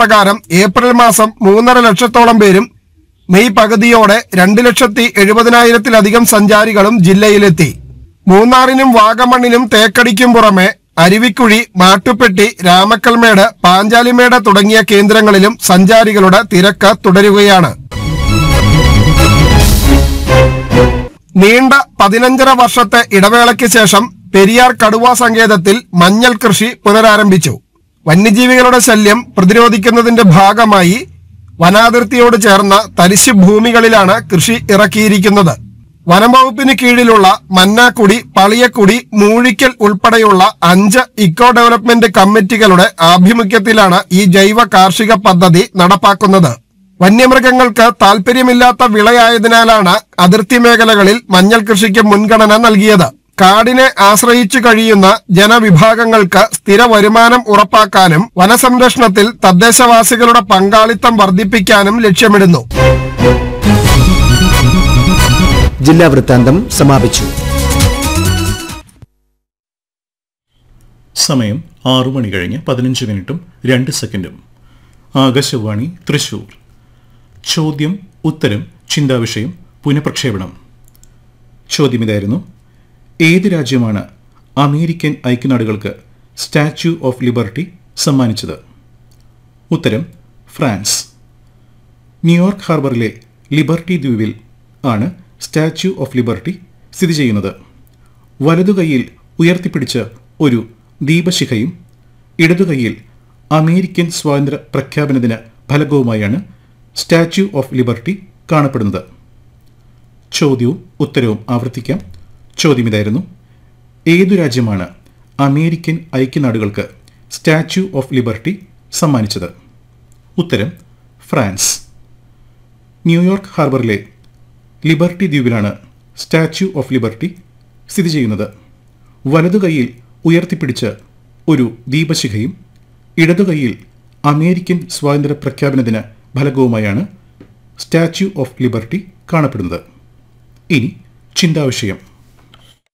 പ്രകാരം ഏപ്രിൽ മാസം മൂന്നര ലക്ഷത്തോളം പേരും മെയ് പകുതിയോടെ രണ്ട് ലക്ഷത്തി എഴുപതിനായിരത്തിലധികം സഞ്ചാരികളും ജില്ലയിലെത്തി മൂന്നാറിനും വാഗമണ്ണിനും തേക്കടിക്കും പുറമെ അരുവിക്കുഴി മാട്ടുപ്പെട്ടി രാമക്കൽമേട് പാഞ്ചാലിമേട് തുടങ്ങിയ കേന്ദ്രങ്ങളിലും സഞ്ചാരികളുടെ തിരക്ക് തുടരുകയാണ് നീണ്ട പതിനഞ്ചര വർഷത്തെ ഇടവേളയ്ക്ക് ശേഷം പെരിയാർ കടുവ സങ്കേതത്തിൽ മഞ്ഞൾ കൃഷി പുനരാരംഭിച്ചു വന്യജീവികളുടെ ശല്യം പ്രതിരോധിക്കുന്നതിന്റെ ഭാഗമായി വനാതിർത്തിയോട് ചേർന്ന തരിശു ഭൂമികളിലാണ് കൃഷി ഇറക്കിയിരിക്കുന്നത് വനം വകുപ്പിന് കീഴിലുള്ള മന്നാക്കുടി പളിയക്കുടി മൂഴിക്കൽ ഉൾപ്പെടെയുള്ള അഞ്ച് ഇക്കോ ഡെവലപ്മെന്റ് കമ്മിറ്റികളുടെ ആഭിമുഖ്യത്തിലാണ് ഈ ജൈവ കാർഷിക പദ്ധതി നടപ്പാക്കുന്നത് വന്യമൃഗങ്ങൾക്ക് താൽപര്യമില്ലാത്ത വിളയായതിനാലാണ് അതിർത്തി മേഖലകളിൽ മഞ്ഞൾ കൃഷിക്ക് മുൻഗണന നൽകിയത് കാടിനെ ആശ്രയിച്ചു കഴിയുന്ന ജനവിഭാഗങ്ങൾക്ക് സ്ഥിര വരുമാനം ഉറപ്പാക്കാനും വനസംരക്ഷണത്തിൽ തദ്ദേശവാസികളുടെ പങ്കാളിത്തം വർദ്ധിപ്പിക്കാനും ലക്ഷ്യമിടുന്നു ജില്ലാ വൃത്താന്തം സമാപിച്ചു സമയം ആറു മണി കഴിഞ്ഞ് പതിനഞ്ച് മിനിറ്റും രണ്ട് സെക്കൻഡും ആകാശവാണി തൃശൂർ ചോദ്യം ഉത്തരം ചിന്താവിഷയം പുനഃപ്രക്ഷേപണം ചോദ്യം ഇതായിരുന്നു ഏത് രാജ്യമാണ് അമേരിക്കൻ ഐക്യനാടുകൾക്ക് സ്റ്റാച്യു ഓഫ് ലിബർട്ടി സമ്മാനിച്ചത് ഉത്തരം ഫ്രാൻസ് ന്യൂയോർക്ക് ഹാർബറിലെ ലിബർട്ടി ദ്വീപിൽ ആണ് സ്റ്റാച്യു ഓഫ് ലിബർട്ടി സ്ഥിതി ചെയ്യുന്നത് വലതുകൈയിൽ ഉയർത്തിപ്പിടിച്ച ഒരു ദീപശിഖയും ഇടതുകൈയിൽ അമേരിക്കൻ സ്വാതന്ത്ര്യ പ്രഖ്യാപനദിന ഫലകവുമായാണ് സ്റ്റാച്യു ഓഫ് ലിബർട്ടി കാണപ്പെടുന്നത് ചോദ്യവും ഉത്തരവും ആവർത്തിക്കാം ചോദ്യം ഇതായിരുന്നു ഏതു രാജ്യമാണ് അമേരിക്കൻ ഐക്യനാടുകൾക്ക് സ്റ്റാച്യു ഓഫ് ലിബർട്ടി സമ്മാനിച്ചത് ഉത്തരം ഫ്രാൻസ് ന്യൂയോർക്ക് ഹാർബറിലെ ലിബർട്ടി ദ്വീപിലാണ് സ്റ്റാച്യു ഓഫ് ലിബർട്ടി സ്ഥിതി ചെയ്യുന്നത് വലതുകൈയിൽ ഉയർത്തിപ്പിടിച്ച ഒരു ദീപശിഖയും ഇടതുകൈയിൽ അമേരിക്കൻ സ്വാതന്ത്ര്യ പ്രഖ്യാപനദിന ഫലകവുമായാണ് സ്റ്റാച്യു ഓഫ് ലിബർട്ടി കാണപ്പെടുന്നത് ഇനി ചിന്താവിഷയം